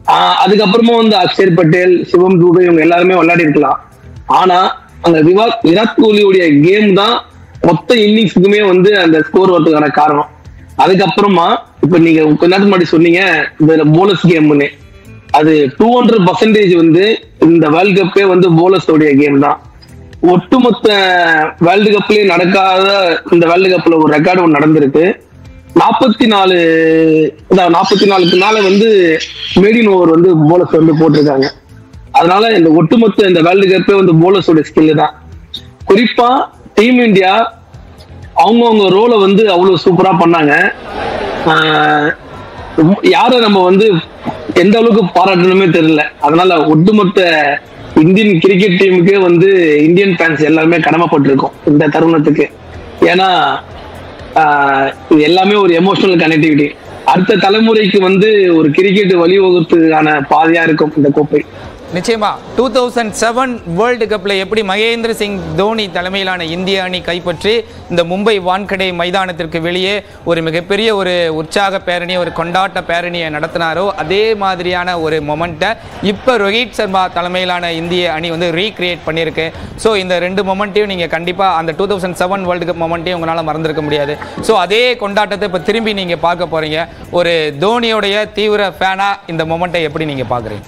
ஆஹ் அதுக்கப்புறமா வந்து அக்ஷர் பட்டேல் சிவம் தூபே இவங்க எல்லாருமே விளையாடி இருக்கலாம் ஆனா அந்த விராட் விராட் கோலியுடைய கேம் தான் மொத்த இன்னிங்ஸுக்குமே வந்து அந்த ஸ்கோர் வரதுக்கான காரணம் அதுக்கப்புறமா இப்ப நீங்க கொஞ்ச நேரத்துக்கு முன்னாடி சொன்னீங்க இந்த போலஸ் கேம்னு அது டூ ஹண்ட்ரட் பர்சன்டேஜ் வந்து இந்த வேர்ல்ட் கப்பே வந்து போலஸ் உடைய கேம் தான் ஒட்டுமொத்த வேர்ல்டு கப்லயே நடக்காத இந்த வேர்ல்டு கப்ல ஒரு ரெக்கார்டு ஒன்று நடந்திருக்கு நாற்பத்தி நாலு நாற்பத்தி நாலுக்கு மேல வந்து மேடின் ஓவர் வந்து போலஸ் வந்து போட்டிருக்காங்க அதனால இந்த ஒட்டுமொத்த இந்த வேர்ல்டு கப்பே வந்து போலஸோட ஸ்கில் தான் குறிப்பா டீம் இந்தியா அவங்கவுங்க ரோலை வந்து அவ்வளவு சூப்பரா பண்ணாங்க ஆஹ் ரொம்ப- யாரை நம்ம வந்து எந்த அளவுக்கு பாராட்டணுமே தெரியல அதனால ஒட்டுமொத்த இந்தியன் கிரிக்கெட் டீமுக்கே வந்து இந்தியன் ஃபேன்ஸ் எல்லாருமே கடமைப்பட்டிருக்கோம் இந்த தருணத்துக்கு ஏன்னா ஆஹ் இது எல்லாமே ஒரு எமோஷனல் கனெக்டிவிட்டி அடுத்த தலைமுறைக்கு வந்து ஒரு கிரிக்கெட் வழிவகுத்துக்கான பாதையா இருக்கும் இந்த கோப்பை நிச்சயமா டூ தௌசண்ட் செவன் வேர்ல்டு கப்பில் எப்படி மகேந்திர சிங் தோனி தலைமையிலான இந்திய அணி கைப்பற்றி இந்த மும்பை வான்கடை மைதானத்திற்கு வெளியே ஒரு மிகப்பெரிய ஒரு உற்சாக பேரணி ஒரு கொண்டாட்ட பேரணியை நடத்தினாரோ அதே மாதிரியான ஒரு மொமெண்ட்டை இப்போ ரோஹித் சர்மா தலைமையிலான இந்திய அணி வந்து ரீக்ரியேட் பண்ணியிருக்கு ஸோ இந்த ரெண்டு மொமெண்ட்டையும் நீங்கள் கண்டிப்பாக அந்த two thousand seven world cup மொமெண்ட்டையும் உங்களால் மறந்துருக்க முடியாது ஸோ அதே கொண்டாட்டத்தை இப்போ திரும்பி நீங்கள் பார்க்க போகிறீங்க ஒரு தோனியோடைய தீவிர ஃபேனாக இந்த மொமெண்ட்டை எப்படி நீங்கள் பார்க்குறீங்க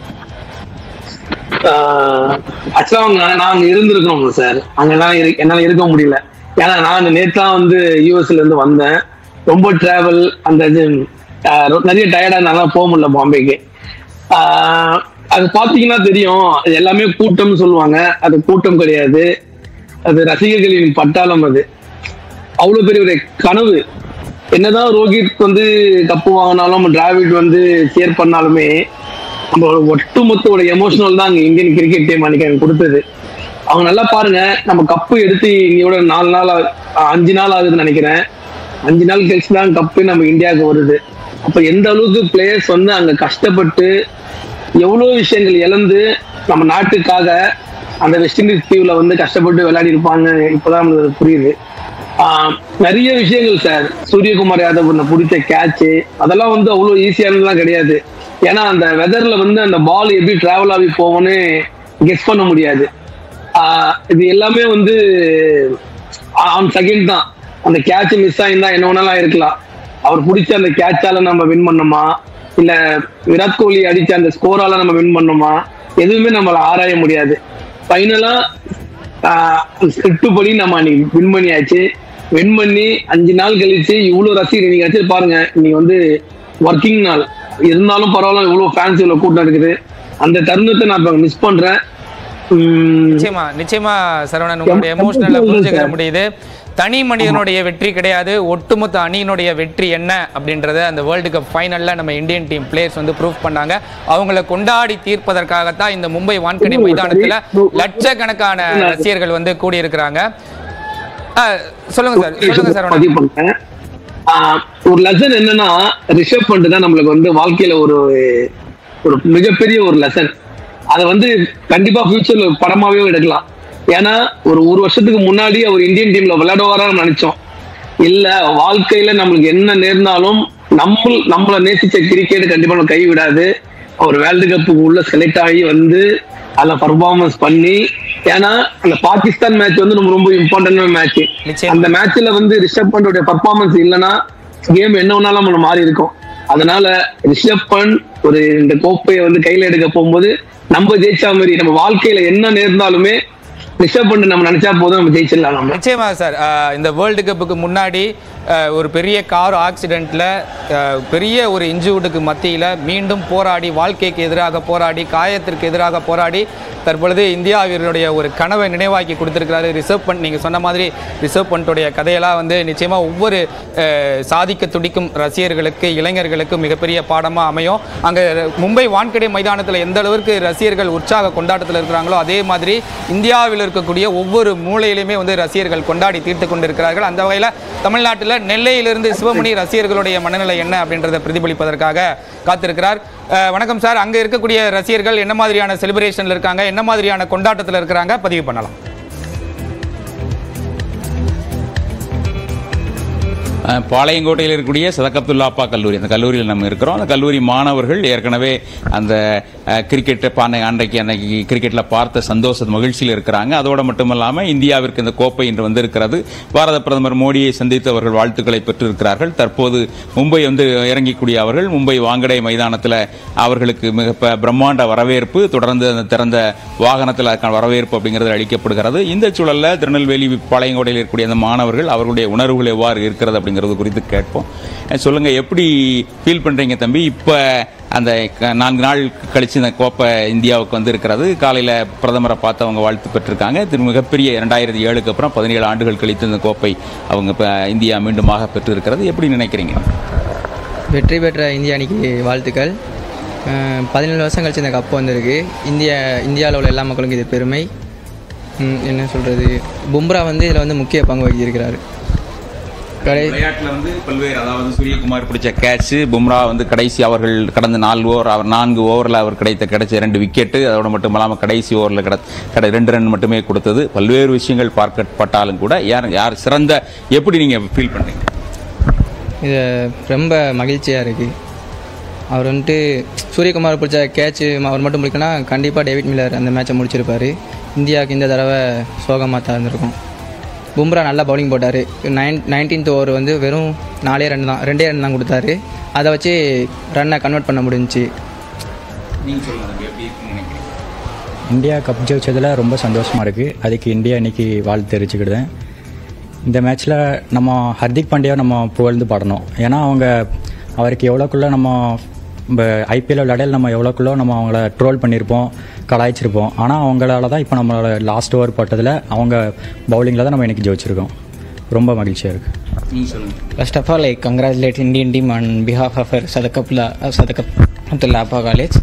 ஆக்சுவலா அவங்க நாங்க இருந்திருக்கோம் சார் அங்கெல்லாம் இரு- என்னால இருக்க முடியல ஏன்னா நான் நேத்தான் வந்து யூஎஸ்ல இருந்து வந்தேன் ரொம்ப டிராவல் அந்த இது ஆஹ் ரொ- நிறைய டயர்டா நல்லா போக முடியல பாம்பேக்கு ஆஹ் அது பாத்தீங்கன்னா தெரியும் அது எல்லாமே கூட்டம்னு சொல்லுவாங்க அது கூட்டம் கிடையாது அது ரசிகர்களின் பட்டாளம் அது அவ்வளவு பெரிய ஒரு கனவு என்னதான் ரோஹித் வந்து கப்பு வாங்கினாலும் டிராவிட் வந்து சேர் பண்ணாலுமே நம்மளோட ஒட்டுமொத்த ஒரு எமோஷனல் தான் அங்க இந்தியன் கிரிக்கெட் டீம் அன்னைக்கு எனக்கு கொடுத்தது அவங்க நல்லா பாருங்க நம்ம கப்பு எடுத்து இங்கோட நாலு நாள் ஆ- அஞ்சு நாள் ஆகுதுன்னு நினைக்கிறேன் அஞ்சு நாள் கழிச்சு தான் கப்பு நம்ம இந்தியாவுக்கு வருது அப்ப எந்த அளவுக்கு பிளேயர்ஸ் வந்து அங்க கஷ்டப்பட்டு எவ்வளவு விஷயங்கள் இழந்து நம்ம நாட்டுக்காக அந்த வெஸ்ட் இண்டீஸ் தீவுல வந்து கஷ்டப்பட்டு விளையாடி இருப்பாங்க இப்பதான் நம்மளுக்கு புரியுது ஆஹ் நிறைய விஷயங்கள் சார் சூரியகுமார் யாதவ் பண்ண பிடிச்ச கேட்ச் அதெல்லாம் வந்து அவ்வளவு ஈஸியானதுலாம் கிடையாது ஏன்னா அந்த வெதர்ல வந்து அந்த பால் எப்படி டிராவல் ஆகி போகும்னு கெஸ் பண்ண முடியாது ஆஹ் இது எல்லாமே வந்து ஆன் செகண்ட் தான் அந்த கேட்ச் மிஸ் ஆயிருந்தா என்ன வேணாலும் இருக்கலாம் அவர் பிடிச்ச அந்த கேட்சால நம்ம வின் பண்ணோமா இல்ல விராட் கோலி அடிச்ச அந்த ஸ்கோரால நம்ம வின் பண்ணோமா எதுவுமே நம்மள ஆராய முடியாது ஃபைனலா ஸ்கிரிப்ட் படி நம்ம அன்னைக்கு வின் பண்ணியாச்சு வின் பண்ணி அஞ்சு நாள் கழிச்சு இவ்வளவு ரசிகர் நீங்க வச்சு பாருங்க இன்னைக்கு வந்து ஒர்க்கிங் நாள் இருந்தாலும் பரவாயில்ல இவ்வளவு ஃபேன்ஸ் இவ்வளவு கூட்டம் இருக்குது அந்த தருணத்தை நான் இப்ப மிஸ் பண்றேன் உம் நிச்சயமா நிச்சயமா சரவணன் உங்களுடைய எம்- எமோஷனல எம்- புரிஞ்சுக்க சார். முடியுது தனி மனிதனுடைய வெற்றி கிடையாது ஒட்டுமொத்த அணியினுடைய வெற்றி என்ன அப்படின்றத அந்த வேர்ல்டு கப் ஃபைனல்ல நம்ம இந்தியன் டீம் பிளேயர்ஸ் வந்து ப்ரூவ் பண்ணாங்க அவங்கள கொண்டாடி தீர்ப்பதற்காகத்தான் இந்த மும்பை வான்கடை ஓ, மைதானத்துல சரி. லட்சக்கணக்கான ரசிகர்கள் வந்து கூடியிருக்கிறாங்க ஆ, சொல்லுங்க சார் சொல்லுங்க சரவணன் பதிவு பண்றேன் ஆஹ் ஒரு லெசன் என்னன்னா ரிஷப் பண்ட் தான் நம்மளுக்கு வந்து வாழ்க்கையில ஒரு ஒரு மிகப்பெரிய ஒரு லெசன் அதை வந்து கண்டிப்பா ஃபியூச்சர்ல படமாவே எடுக்கலாம் ஏன்னா ஒரு ஒரு வருஷத்துக்கு முன்னாடி அவர் இந்தியன் டீம்ல விளையாடுவாரான்னு நினைச்சோம் இல்ல வாழ்க்கையில நம்மளுக்கு என்ன நேர்ந்தாலும் நம்ம நம்மள நேசிச்ச கிரிக்கெட் கண்டிப்பா நம்ம கைவிடாது அவர் வேர்ல்டு கப்புக்கு உள்ள செலக்ட் ஆகி வந்து அதுல பர்ஃபார்மன்ஸ் பண்ணி ஏன்னா அந்த பாகிஸ்தான் மேட்ச் வந்து நம்ம ரொம்ப இம்பார்ட்டன்டான மேட்ச் நிச்சயமா. அந்த மேட்ச்ல வந்து ரிஷப் பண்டோட பர்ஃபார்மன்ஸ் இல்லைன்னா கேம் என்ன வேணாலும் நம்ம மாறி இருக்கும் அதனால ரிஷப் பண்ட் ஒரு இந்த கோப்பையை வந்து கையில எடுக்க போகும்போது நம்ம ஜெயிச்சா மாதிரி நம்ம வாழ்க்கையில என்ன நேர்ந்தாலுமே ரிஷப் பண்ட் நம்ம நினைச்சா போதும் நம்ம ஜெயிச்சிடலாம் நம்ம நிச்சயமா சார் அஹ், இந்த வேர்ல்டு கப்புக்கு முன்னாடி அஹ், ஒரு பெரிய கார் ஆக்சிடெண்ட்ல பெரிய ஒரு இன்ஜூர்டுக்கு மத்தியில் மீண்டும் போராடி வாழ்க்கைக்கு எதிராக போராடி காயத்திற்கு எதிராக போராடி தற்பொழுது இந்தியாவினுடைய ஒரு கனவை நினைவாக்கி கொடுத்திருக்கிறாரு ரிசர்வ் பண்ட் நீங்கள் சொன்ன மாதிரி ரிசர்வ் பண்ட்டுடைய கதையெல்லாம் வந்து நிச்சயமாக ஒவ்வொரு அஹ், சாதிக்க துடிக்கும் ரசிகர்களுக்கு இளைஞர்களுக்கு மிகப்பெரிய பாடமாக அமையும் அங்கே மும்பை வான்கடை மைதானத்தில் எந்த அளவிற்கு ரசிகர்கள் உற்சாக கொண்டாட்டத்தில் இருக்கிறாங்களோ அதே மாதிரி இந்தியாவில் இருக்கக்கூடிய ஒவ்வொரு மூலையிலுமே வந்து ரசிகர்கள் கொண்டாடி தீர்த்து கொண்டிருக்கிறார்கள் அந்த வகையில் தமிழ்நாட்டில் நெல்லையிலிருந்து சிவமணி ரசிகர்களுடைய மனநிலை என்ன அப்படின்றத பிரதிபலிப்பதற்காக காத்திருக்கிறார் அஹ், வணக்கம் சார் அங்கே இருக்கக்கூடிய ரசிகர்கள் என்ன மாதிரியான செலிப்ரேஷனில் இருக்காங்க என்ன மாதிரியான கொண்டாட்டத்தில் இருக்கிறாங்க பதிவு பண்ணலாம் அஹ், பாளையங்கோட்டையில் இருக்கக்கூடிய சதகத்துல்லாப்பா கல்லூரி அந்த கல்லூரியில் நம்ம இருக்கிறோம் அந்த கல்லூரி மாணவர்கள் ஏற்கனவே அந்த அஹ், கிரிக்கெட்டை பானை அன்றைக்கு அன்னைக்கு கிரிக்கெட்டில் பார்த்த சந்தோஷ மகிழ்ச்சியில் இருக்கிறாங்க அதோடு மட்டுமல்லாமல் இந்தியாவிற்கு இந்த கோப்பை இன்று வந்திருக்கிறது பாரத பிரதமர் மோடியை சந்தித்து அவர்கள் வாழ்த்துக்களை பெற்றிருக்கிறார்கள் தற்போது மும்பை வந்து இறங்கிக்கூடிய அவர்கள் மும்பை வாங்கடை மைதானத்தில் அவர்களுக்கு மிக ப- பிரம்மாண்ட வரவேற்பு தொடர்ந்து அந்த திறந்த வாகனத்தில் அதுக்கான வரவேற்பு அப்படிங்கிறது அளிக்கப்படுகிறது இந்த சூழலில் திருநெல்வேலி பாளையங்கோடையில் இருக்கக்கூடிய அந்த மாணவர்கள் அவர்களுடைய உணர்வுகள் எவ்வாறு இருக்கிறது அப்படிங்கிறது குறித்து கேட்போம் அஹ் சொல்லுங்க எப்படி ஃபீல் பண்றீங்க தம்பி இப்போ அந்த க- நான்கு நாள் கழிச்சு இந்த கோப்பை இந்தியாவுக்கு வந்து இருக்கிறது காலையில் பிரதமரை பார்த்து அவங்க வாழ்த்து பெற்றிருக்காங்க திரு மிகப்பெரிய ரெண்டாயிரத்தி ஏழுக்கு அப்புறம் பதினேழு ஆண்டுகள் கழித்து இந்த கோப்பை அவங்க இப்போ இந்தியா மீண்டுமாக பெற்றிருக்கிறது எப்படி நினைக்கிறீங்க வெற்றி பெற்ற இந்திய அணிக்கு வாழ்த்துக்கள் அஹ் பதினேழு வருஷம் கழிச்சு இந்த கப்பு வந்திருக்கு இந்திய இந்தியாவில் உள்ள எல்லா மக்களுக்கும் இது பெருமை ம், என்ன சொல்கிறது பும்ரா வந்து இதில் வந்து முக்கிய பங்கு வகிக்கிறார் கடை விளையாட்டில் வந்து பல்வேறு அதாவது சூரியகுமார் பிடிச்ச கேட்ச் பும்ரா வந்து கடைசி அவர்கள் கடந்த நாலு ஓவர் அவர் நான்கு ஓவரில் அவர் கிடைத்த கிடைச்ச ரெண்டு விக்கெட்டு அதோட மட்டும் இல்லாமல் கடைசி ஓவரில் கிட கடை ரெண்டு ரன் மட்டுமே கொடுத்தது பல்வேறு விஷயங்கள் பார்க்கப்பட்டாலும் கூட யார் யார் சிறந்த எப்படி நீங்கள் ஃபீல் பண்ணுறீங்க இது ரொம்ப மகிழ்ச்சியாக இருக்குது அவர் வந்துட்டு சூரியகுமார் பிடிச்ச கேட்ச் அவர் மட்டும் பிடிக்கனா கண்டிப்பாக டேவிட் மில்லர் அந்த மேட்சை முடிச்சிருப்பார் இந்தியாவுக்கு இந்த தடவை சோகமாக தான் இருந்திருக்கும் பும்ரா நல்லா பவுலிங் போட்டார் நைன் நைன்டீன்த் ஓவர் வந்து வெறும் நாலே ரன் தான் ரெண்டே ரன் தான் கொடுத்தாரு அதை வச்சு ரன்னை கன்வெர்ட் பண்ண முடிஞ்சுச்சு நீங்கள் சொல்லுங்கள் எப்படி இருக்குன்னு நினைக்கிறீங்க இந்தியா கப் ஜெயிச்சதில் ரொம்ப சந்தோஷமாக இருக்குது அதுக்கு இந்தியா இன்னைக்கு வாழ்த்து தெரிவிச்சுக்கிடுதேன் இந்த மேட்ச்சில் நம்ம ஹர்திக் பாண்டியா நம்ம புகழ்ந்து பாடணும் ஏன்னா அவங்க அவருக்கு எவ்வளோக்குள்ள நம்ம ஐபிஎல் விளையாடையில் நம்ம எவ்வளோக்குள்ள நம்ம அவங்கள ட்ரோல் பண்ணியிருப்போம் கலாய்ச்சிருப்போம் ஆனால் அவங்களால தான் இப்போ நம்மளோட லாஸ்ட் ஓவர் போட்டதில் அவங்க பவுலிங்கில் தான் நம்ம இன்னைக்கு ஜெயிச்சிருக்கோம் ரொம்ப மகிழ்ச்சியாக இருக்குது நீங்கள் சொல்லுங்கள் First of all, I congratulate Indian team on behalf of our Sadakapla, uh, Sadakapla college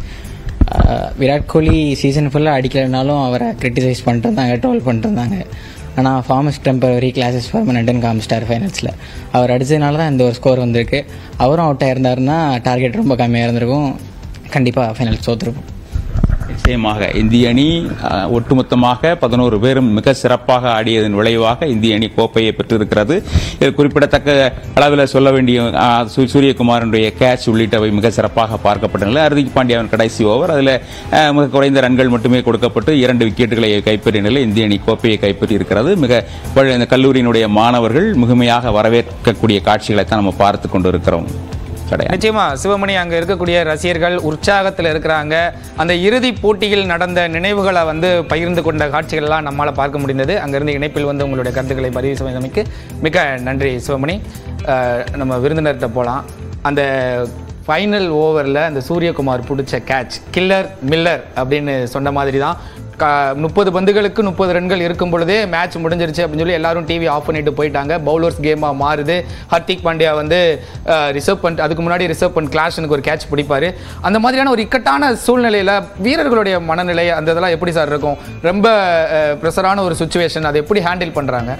Virat Kohli season ஃபுல்லாக அடிக்கலைனாலும் அவரை கிரிட்டிசைஸ் பண்ணிட்டு இருந்தாங்க ட்ரோல் பண்ணிட்டு இருந்தாங்க ஆனால் ஃபார்மஸ் டெம்பரரி கிளாஸஸ் பர்மனெண்ட்னு காமிச்சிட்டார் ஃபைனல்ஸில் அவர் அடித்ததுனால தான் இந்த ஒரு ஸ்கோர் வந்திருக்கு அவரும் அவுட் ஆயிருந்தாருன்னா டார்கெட் ரொம்ப கம்மியாக இருந்திருக்கும் கண்டிப்பாக ஃபைனல் தோற்றுருப்போம் நிச்சயமாக இந்திய அணி அஹ், ஒட்டுமொத்தமாக பதினோரு பேரும் மிக சிறப்பாக ஆடியதன் விளைவாக இந்திய அணி கோப்பையை பெற்றிருக்கிறது இது குறிப்பிடத்தக்க அளவில் சொல்ல வேண்டிய அஹ், சூ- சூரியகுமாரனுடைய கேட்ச் உள்ளிட்டவை மிக சிறப்பாக பார்க்கப்பட்டன ஹர்திக் பாண்டியாவின் கடைசி ஓவர் அதில் அஹ், மிக குறைந்த ரன்கள் மட்டுமே கொடுக்கப்பட்டு இரண்டு விக்கெட்டுகளை கைப்பற்றிய நிலையில் இந்திய அணி கோப்பையை கைப்பற்றி இருக்கிறது மிக பழ- இந்த கல்லூரியினுடைய மாணவர்கள் முழுமையாக வரவேற்கக்கூடிய காட்சிகளை தான் நம்ம பார்த்து கொண்டு இருக்கிறோம் கிடையாது நிச்சயமா சிவமணி அங்க இருக்கக்கூடிய ரசிகர்கள் உற்சாகத்தில் இருக்கிறாங்க அந்த இறுதி போட்டியில் நடந்த நினைவுகளை வந்து பகிர்ந்து கொண்ட காட்சிகள்லாம் நம்மால பார்க்க முடிந்தது அங்கிருந்து இணைப்பில் வந்து உங்களுடைய கருத்துக்களை பதிவு செய்தமைக்கு மிக நன்றி சிவமணி அஹ், நம்ம விருந்தினர்கிட்ட போகலாம் அந்த ஃபைனல் ஓவரில் அந்த சூரியகுமார் பிடிச்ச கேட்ச் கில்லர் மில்லர் அப்படின்னு சொன்ன மாதிரி தான் முப்பது பந்துகளுக்கு முப்பது ரன்கள் இருக்கும் பொழுதே மேட்ச் முடிஞ்சிருச்சு அப்படின்னு சொல்லி எல்லாரும் டிவி ஆஃப் பண்ணிட்டு போயிட்டாங்க பவுலர்ஸ் கேமாக மாறுது ஹர்திக் பாண்டியா வந்து ரிசர்வ் பண்ணிட்டு அதுக்கு முன்னாடி ரிசர்வ் பண்ணி கிளாஷனுக்கு ஒரு கேட்ச் பிடிப்பாரு அந்த மாதிரியான ஒரு இக்கட்டான சூழ்நிலையில் வீரர்களுடைய மனநிலை அந்த இதெல்லாம் எப்படி சார் இருக்கும் ரொம்ப ப்ரெஷரான ஒரு சுச்சுவேஷன் அதை எப்படி ஹேண்டில் பண்ணுறாங்க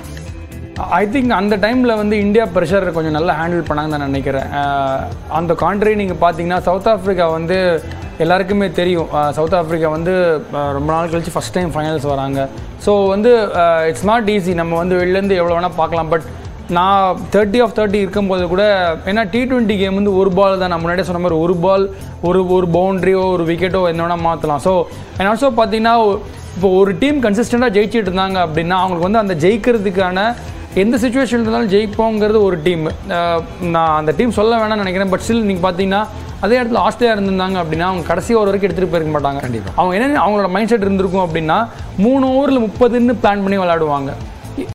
ஐ திங்க் அந்த டைமில் வந்து இந்தியா ப்ரெஷர் கொஞ்சம் நல்லா ஹேண்டில் பண்ணாங்கன்னு நான் நினைக்கிறேன் அஹ் அந்த கான்ட்ரி நீங்கள் பார்த்தீங்கன்னா சவுத் ஆஃப்ரிக்கா வந்து எல்லாருக்குமே தெரியும் அஹ் சவுத் ஆஃப்ரிக்கா வந்து அஹ் ரொம்ப நாள் கழிச்சு ஃபஸ்ட் டைம் ஃபைனல்ஸ் வராங்க ஸோ வந்து இட்ஸ் நாட் ஈஸி நம்ம வந்து வெளிலேருந்து எவ்வளோ வேணால் பார்க்கலாம் பட் நான் தேர்ட்டி ஆஃப் தேர்ட்டி இருக்கும்போது கூட ஏன்னா டி டுவெண்ட்டி கேம் வந்து ஒரு பால் தான் நான் முன்னாடியே சொன்ன மாதிரி ஒரு பால் ஒரு ஒரு பவுண்ட்ரியோ ஒரு விக்கெட்டோ என்ன வேணால் மாற்றலாம் ஸோ அண்ட் ஆல்சோ பார்த்தீங்கன்னா இப்போ ஒரு டீம் கன்சிஸ்டண்ட்டாக ஜெயிச்சிட்டு இருந்தாங்க அப்படின்னா அவங்களுக்கு வந்து அந்த ஜெயிக்கிறதுக்கான எந்த சுச்சுவேஷன் இருந்தாலும் ஜெயிப்போங்கிறது ஒரு டீம் நான் அந்த டீம் சொல்ல வேணாம்னு நினைக்கிறேன் பட் ஸ்டில் நீங்கள் பார்த்தீங்கன்னா அதே இடத்துல ஆஸ்திரேலியா இருந்திருந்தாங்க அப்படின்னா அவங்க கடைசி ஓவர் வரைக்கும் எடுத்துகிட்டு போயிருக்க மாட்டாங்க அவங்க என்ன அவங்களோட மைண்ட் செட் இருந்திருக்கும் அப்படின்னா மூணு ஓவரில் முப்பதுன்னு பிளான் பண்ணி விளையாடுவாங்க